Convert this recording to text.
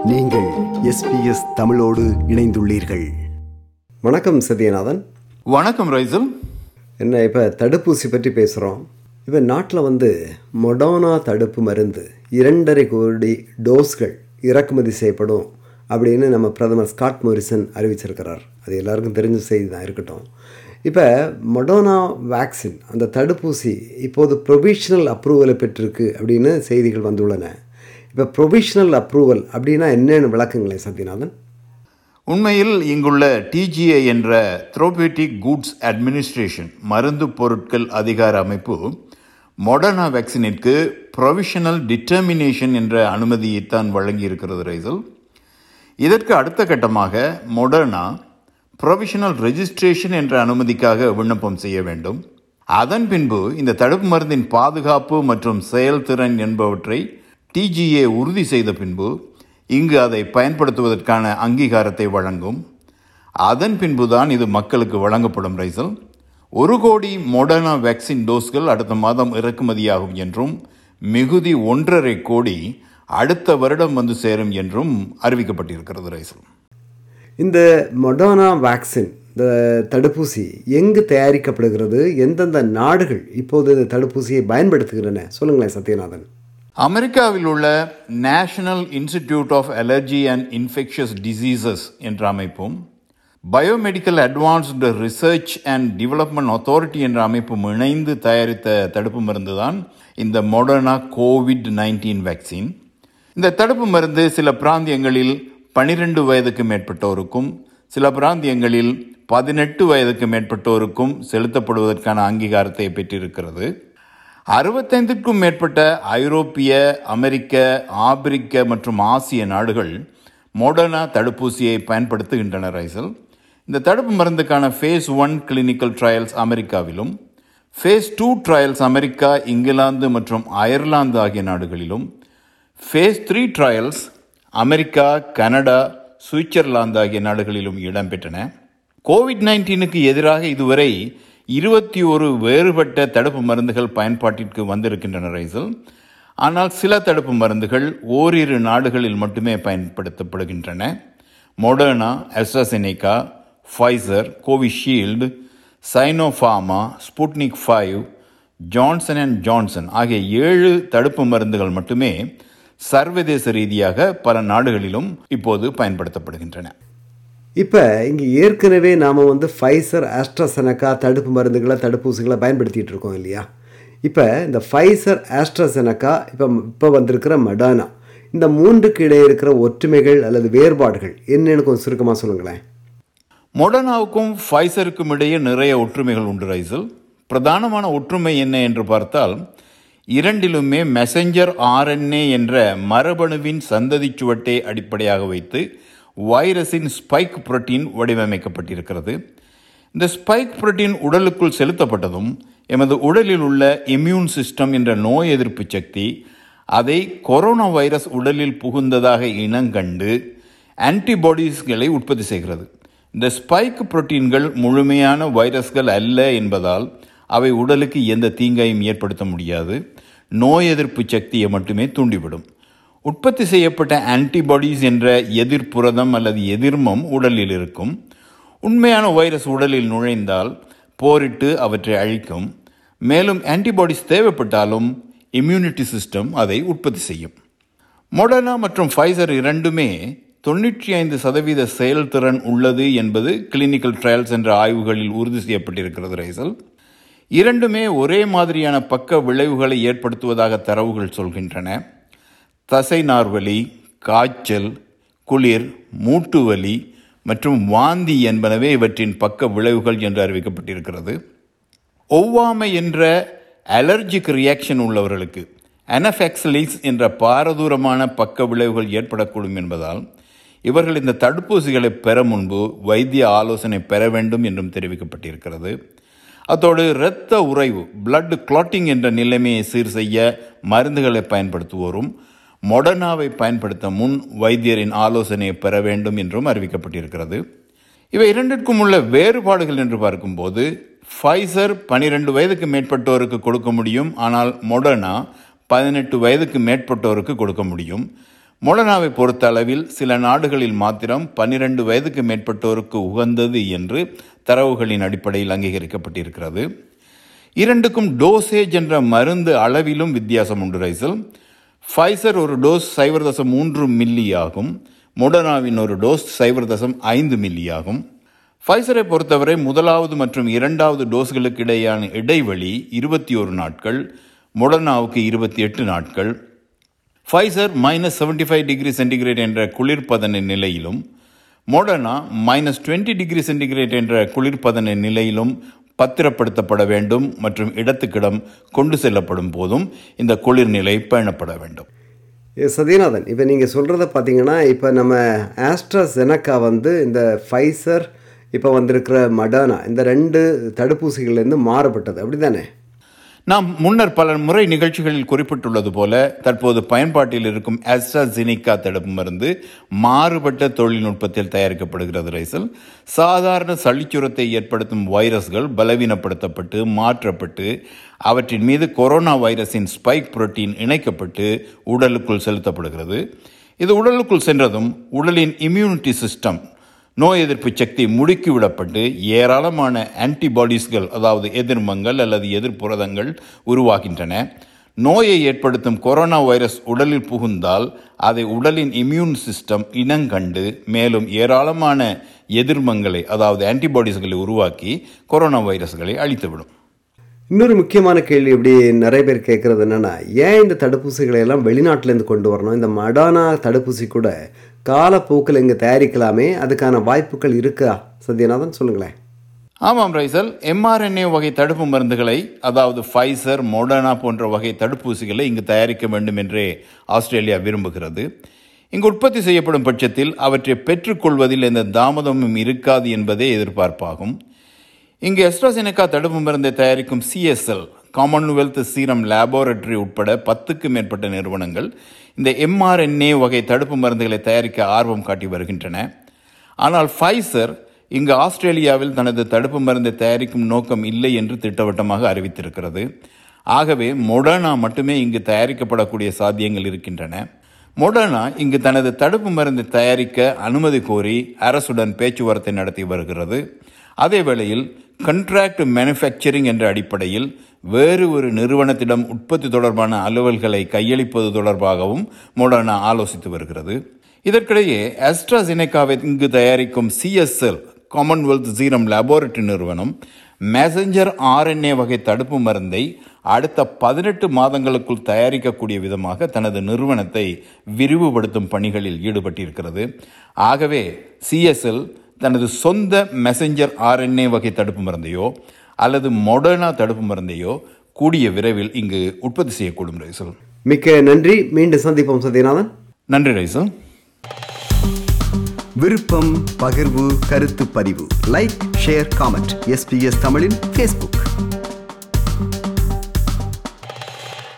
நீங்கள் எஸ்பிஎஸ் தமிழோடு இணைந்துள்ளீர்கள் வணக்கம் சத்யநாதன் வணக்கம் ரைசல் என்ன இப்போ தடுப்பூசி பற்றி பேசுகிறோம் இப்போ நாட்டில் வந்து மொடோனா தடுப்பு மருந்து இரண்டரை கோடி டோஸ்கள் இறக்குமதி செய்யப்படும் அப்படின்னு நம்ம பிரதமர் ஸ்காட் மோரிசன் அறிவிச்சிருக்கிறார் அது எல்லாருக்கும் தெரிஞ்ச செய்தி தான் இருக்கட்டும் இப்போ மொடோனா வேக்சின் அந்த தடுப்பூசி இப்போது ப்ரொவிஷனல் அப்ரூவலை பெற்றிருக்கு அப்படின்னு செய்திகள் வந்துள்ளன இப்போ ப்ரொவிஷனல் அப்ரூவல் அப்படின்னா என்னென்னு விளக்குங்களேன் சத்யநாதன் உண்மையில் இங்குள்ள டிஜிஏ என்ற த்ரோபேட்டிக் குட்ஸ் அட்மினிஸ்ட்ரேஷன் மருந்து பொருட்கள் அதிகார அமைப்பு மொடர்னா வேக்சினிற்கு ப்ரொவிஷனல் டிட்டர்மினேஷன் என்ற அனுமதியைத்தான் வழங்கியிருக்கிறது ரைசல் இதற்கு அடுத்த கட்டமாக மொடர்னா ப்ரொவிஷனல் ரெஜிஸ்ட்ரேஷன் என்ற அனுமதிக்காக விண்ணப்பம் செய்ய வேண்டும் அதன் பின்பு இந்த தடுப்பு மருந்தின் பாதுகாப்பு மற்றும் செயல்திறன் என்பவற்றை டிஜிஏ உறுதி செய்த பின்பு இங்கு அதை பயன்படுத்துவதற்கான அங்கீகாரத்தை வழங்கும் அதன் பின்புதான் இது மக்களுக்கு வழங்கப்படும் ரைசல் ஒரு கோடி மொடர்னா வேக்சின் டோஸ்கள் அடுத்த மாதம் இறக்குமதியாகும் என்றும் மிகுதி ஒன்றரை கோடி அடுத்த வருடம் வந்து சேரும் என்றும் அறிவிக்கப்பட்டிருக்கிறது ரைசல் இந்த மொடோனா வேக்சின் இந்த தடுப்பூசி எங்கு தயாரிக்கப்படுகிறது எந்தெந்த நாடுகள் இப்போது இந்த தடுப்பூசியை பயன்படுத்துகின்றன சொல்லுங்களேன் சத்யநாதன் அமெரிக்காவில் உள்ள National Institute of Allergy and Infectious Diseases என்ற அமைப்பும் biomedical advanced research and development authority என்ற அமைப்பும் இணைந்து தயாரித்த தடுப்பு மருந்து தான் இந்த மொடர்னா கோவிட் நைன்டீன் வேக்சின் இந்த தடுப்பு மருந்து சில பிராந்தியங்களில் பனிரெண்டு வயதுக்கு மேற்பட்டோருக்கும் சில பிராந்தியங்களில் பதினெட்டு வயதுக்கு மேற்பட்டோருக்கும் செலுத்தப்படுவதற்கான அங்கீகாரத்தை பெற்றிருக்கிறது அறுபத்தைந்துக்கும் மேற்பட்ட ஐரோப்பிய அமெரிக்க ஆப்பிரிக்க மற்றும் ஆசிய நாடுகள் மோடர்னா தடுப்பூசியை பயன்படுத்துகின்றன ரைசல் இந்த தடுப்பு மருந்துக்கான ஃபேஸ் ஒன் கிளினிக்கல் ட்ரையல்ஸ் அமெரிக்காவிலும் ஃபேஸ் டூ ட்ரையல்ஸ் அமெரிக்கா இங்கிலாந்து மற்றும் அயர்லாந்து ஆகிய நாடுகளிலும் phase three trials America Canada சுவிட்சர்லாந்து ஆகிய நாடுகளிலும் இடம்பெற்றன கோவிட் நைன்டீனுக்கு எதிராக இதுவரை இருபத்தி ஒரு வேறுபட்ட தடுப்பு மருந்துகள் பயன்பாட்டிற்கு வந்திருக்கின்றன ரைசல் ஆனால் சில தடுப்பு மருந்துகள் ஓரிரு நாடுகளில் மட்டுமே பயன்படுத்தப்படுகின்றன Moderna AstraZeneca Pfizer Covishield Sinopharm Sputnik five Johnson and Johnson ஆகிய ஏழு தடுப்பு மருந்துகள் மட்டுமே சர்வதேச ரீதியாக பல நாடுகளிலும் இப்போது பயன்படுத்தப்படுகின்றன இப்போ இங்கே ஏற்கனவே நாம் வந்து ஃபைசர் ஆஸ்ட்ராசெனக்கா தடுப்பு மருந்துகளை தடுப்பூசிகளை பயன்படுத்திகிட்டு இருக்கோம் இல்லையா இப்போ இந்த ஃபைசர் ஆஸ்ட்ராசெனக்கா இப்போ இப்போ வந்திருக்கிற மடானா இந்த மூன்றுக்கு இடையே இருக்கிற ஒற்றுமைகள் அல்லது வேறுபாடுகள் என்னன்னு கொஞ்சம் சுருக்கமாக சொல்லுங்களேன் மொடர்னாவுக்கும் ஃபைசருக்கும் இடையே நிறைய ஒற்றுமைகள் உண்டு ரைசல் பிரதானமான ஒற்றுமை என்ன என்று பார்த்தால் இரண்டிலுமே மெசஞ்சர் ஆர்என்ஏ என்ற மரபணுவின் சந்ததி சுவட்டை அடிப்படையாக வைத்து வைரஸின் ஸ்பைக் புரோட்டீன் வடிவமைக்கப்பட்டிருக்கிறது இந்த ஸ்பைக் புரோட்டீன் உடலுக்குள் செலுத்தப்பட்டதும் எமது உடலில் உள்ள இம்யூன் சிஸ்டம் என்ற நோய் எதிர்ப்பு சக்தி அதை கொரோனா வைரஸ் உடலில் புகுந்ததாக இனங்கண்டு ஆன்டிபாடிஸ்களை உற்பத்தி செய்கிறது இந்த ஸ்பைக் புரோட்டீன்கள் முழுமையான வைரஸ்கள் அல்ல என்பதால் அவை உடலுக்கு எந்த தீங்கையும் ஏற்படுத்த முடியாது நோய் எதிர்ப்பு சக்தியை மட்டுமே தூண்டிவிடும் உற்பத்தி செய்யப்பட்ட ஆன்டிபாடிஸ் என்ற எதிர்ப்புரதம் அல்லது எதிர்மம் உடலில் இருக்கும் உண்மையான வைரஸ் உடலில் நுழைந்தால் போரிட்டு அவற்றை அழிக்கும் மேலும் ஆன்டிபாடிஸ் தேவைப்பட்டாலும் இம்யூனிட்டி சிஸ்டம் அதை உற்பத்தி செய்யும் மொடர்னா மற்றும் ஃபைசர் இரண்டுமே தொண்ணூற்றி ஐந்து சதவீத செயல்திறன் உள்ளது என்பது கிளினிக்கல் ட்ரையல்ஸ் என்ற ஆய்வுகளில் உறுதி செய்யப்பட்டிருக்கிறது ரைசல் இரண்டுமே ஒரே மாதிரியான பக்க விளைவுகளை ஏற்படுத்துவதாக தரவுகள் சொல்கின்றன தசை நார்வலி காய்ச்சல் குளிர் மூட்டு வலி மற்றும் வாந்தி என்பனவே இவற்றின் பக்க விளைவுகள் என்று அறிவிக்கப்பட்டிருக்கிறது ஒவ்வாமை என்ற அலர்ஜிக் ரியாக்ஷன் உள்ளவர்களுக்கு அனஃபெக்சலிஸ் என்ற பாரதூரமான பக்க விளைவுகள் ஏற்படக்கூடும் என்பதால் இவர்கள் இந்த தடுப்பூசிகளை பெற முன்பு வைத்திய ஆலோசனை பெற வேண்டும் என்றும் தெரிவிக்கப்பட்டிருக்கிறது அத்தோடு இரத்த உறைவு பிளட் கிளாட்டிங் என்ற நிலைமையை சீர் செய்ய மருந்துகளை பயன்படுத்துவோரும் மொடர்னாவை பயன்படுத்த முன் வைத்தியரின் ஆலோசனையை பெற வேண்டும் என்றும் அறிவிக்கப்பட்டிருக்கிறது இவை இரண்டிற்கும் உள்ள வேறுபாடுகள் என்று பார்க்கும்போது ஃபைசர் பனிரெண்டு வயதுக்கு மேற்பட்டோருக்கு கொடுக்க முடியும் ஆனால் மொடர்னா பதினெட்டு வயதுக்கு மேற்பட்டோருக்கு கொடுக்க முடியும் மொடனாவை பொறுத்த அளவில் சில நாடுகளில் மாத்திரம் பன்னிரண்டு வயதுக்கு மேற்பட்டோருக்கு உகந்தது என்று தரவுகளின் அடிப்படையில் அங்கீகரிக்கப்பட்டிருக்கிறது இரண்டுக்கும் டோசேஜ் என்ற மருந்து அளவிலும் வித்தியாசம் உண்டு ரைசல் ஃபைசர் ஒரு டோஸ் சைவர் தசம் மூன்று மில்லி ஆகும் மொடனாவின் ஒரு டோஸ் சைவர் தசம் ஐந்து மில்லி ஆகும் ஃபைசரை பொறுத்தவரை முதலாவது மற்றும் இரண்டாவது டோஸ்களுக்கு இடையான இடைவெளி இருபத்தி ஒரு நாட்கள் மொடர்னாவுக்கு இருபத்தி எட்டு நாட்கள் Pfizer minus seventy five degree centigrade என்ற குளிர்பதன நிலையிலும் Moderna minus twenty degree centigrade என்ற குளிர்பதன நிலையிலும் பத்திரப்படுத்தப்பட வேண்டும் மற்றும் இடத்துக்கிடம் கொண்டு செல்லப்படும் போதும் இந்த குளிர்நிலை பேணப்பட வேண்டும் ஏ, சத்யநாதன் இப்போ நீங்கள் சொல்கிறத பார்த்தீங்கன்னா இப்போ நம்ம ஆஸ்ட்ராசெனக்கா வந்து இந்த ஃபைசர் இப்போ வந்திருக்கிற மடானா இந்த ரெண்டு தடுப்பூசிகள்லேருந்து மாறுபட்டது அப்படி தானே நாம் முன்னர் பல முறை நிகழ்ச்சிகளில் குறிப்பிட்டுள்ளது போல தற்போது பயன்பாட்டில் இருக்கும் ஆஸ்ட்ராசினிகா தடுப்பு மருந்து மாறுபட்ட தொழில்நுட்பத்தில் தயாரிக்கப்படுகிறது ரைசல் சாதாரண சளிச்சுரத்தை ஏற்படுத்தும் வைரஸ்கள் பலவீனப்படுத்தப்பட்டு மாற்றப்பட்டு அவற்றின் மீது கொரோனா வைரஸின் ஸ்பைக் புரோட்டீன் இணைக்கப்பட்டு உடலுக்குள் செலுத்தப்படுகிறது இது உடலுக்குள் சென்றதும் உடலின் இம்யூனிட்டி சிஸ்டம் நோய் எதிர்ப்பு சக்தி முடுக்கிவிடப்பட்டு ஏராளமான ஆன்டிபாடிஸ்கள் அதாவது எதிர்மங்கள் அல்லது எதிர்ப்புரதங்கள் உருவாகின்றன நோயை ஏற்படுத்தும் கொரோனா வைரஸ் உடலில் புகுந்தால் அதை உடலின் இம்யூன் சிஸ்டம் இனங்கண்டு மேலும் ஏராளமான எதிர்மங்களை அதாவது ஆன்டிபாடிஸ்களை உருவாக்கி கொரோனா வைரஸ்களை அழித்துவிடும் இன்னொரு முக்கியமான கேள்வி இப்படி நிறைய பேர் கேட்குறது என்னென்னா ஏன் இந்த தடுப்பூசிகளை எல்லாம் வெளிநாட்டிலேருந்து கொண்டு வரணும் இந்த மடானா தடுப்பூசி கூட காலப்போக்கில் இங்கே தயாரிக்கலாமே அதுக்கான வாய்ப்புகள் இருக்கா சத்யநாதன் சொல்லுங்களேன் ஆமாம் ரைசல் எம்ஆர்என்ஏ வகை தடுப்பு மருந்துகளை அதாவது ஃபைசர் மொடர்னா போன்ற வகை தடுப்பூசிகளை இங்கு தயாரிக்க வேண்டும் என்றே ஆஸ்திரேலியா விரும்புகிறது இங்கு உற்பத்தி செய்யப்படும் பட்சத்தில் அவற்றை பெற்றுக்கொள்வதில் எந்த தாமதமும் இருக்காது என்பதே எதிர்பார்ப்பாகும் இங்கு எஸ்ட்ராசெனக்கா தடுப்பு மருந்தை தயாரிக்கும் சிஎஸ்எல் காமன்வெல்த் சீரம் லேபோரட்டரி உட்பட பத்துக்கு மேற்பட்ட நிறுவனங்கள் இந்த எம்ஆர்என்ஏ வகை தடுப்பு மருந்துகளை தயாரிக்க ஆர்வம் காட்டி வருகின்றன ஆனால் ஃபைசர் இங்கு ஆஸ்திரேலியாவில் தனது தடுப்பு மருந்தை தயாரிக்கும் நோக்கம் இல்லை என்று திட்டவட்டமாக அறிவித்திருக்கிறது ஆகவே மொடர்னா மட்டுமே இங்கு தயாரிக்கப்படக்கூடிய சாத்தியங்கள் இருக்கின்றன மொடர்னா இங்கு தனது தடுப்பு மருந்தை தயாரிக்க அனுமதி கோரி அரசுடன் பேச்சுவார்த்தை நடத்தி வருகிறது அதே வேளையில் கண்ட்ராக்ட் மேனுஃபேக்சரிங் என்ற அடிப்படையில் வேறு ஒரு நிறுவனத்திடம் உற்பத்தி தொடர்பான அலுவல்களை கையளிப்பது தொடர்பாகவும் மொடர்னா ஆலோசித்து வருகிறது இதற்கிடையே ஆஸ்ட்ராசினேகாவை இங்கு தயாரிக்கும் சிஎஸ்எல் காமன்வெல்த் சீரம் லேபோரட்டரி நிறுவனம் மெசஞ்சர் ஆர்என்ஏ வகை தடுப்பு மருந்தை அடுத்த பதினெட்டு மாதங்களுக்குள் தயாரிக்கக்கூடிய விதமாக தனது நிறுவனத்தை விரிவுபடுத்தும் பணிகளில் ஈடுபட்டிருக்கிறது ஆகவே சிஎஸ்எல் தனது சொந்த மெசஞ்சர் ஆர்என்ஏ வகை தடுப்பு மருந்தையோ அல்லது மொடர்னா தடுப்பு மருந்தையோ கூடிய விரைவில் இங்கு உற்பத்தி செய்யக்கூடும் ரைசல் மிக்க நன்றி மீண்டும் சந்திப்போம் சத்யநாதன் நன்றி ரைசல் விருப்பம் பகிர்வு கருத்து பதிவு லைக் ஷேர் காமெண்ட் எஸ்பிஎஸ் தமிழின் ஃபேஸ்புக்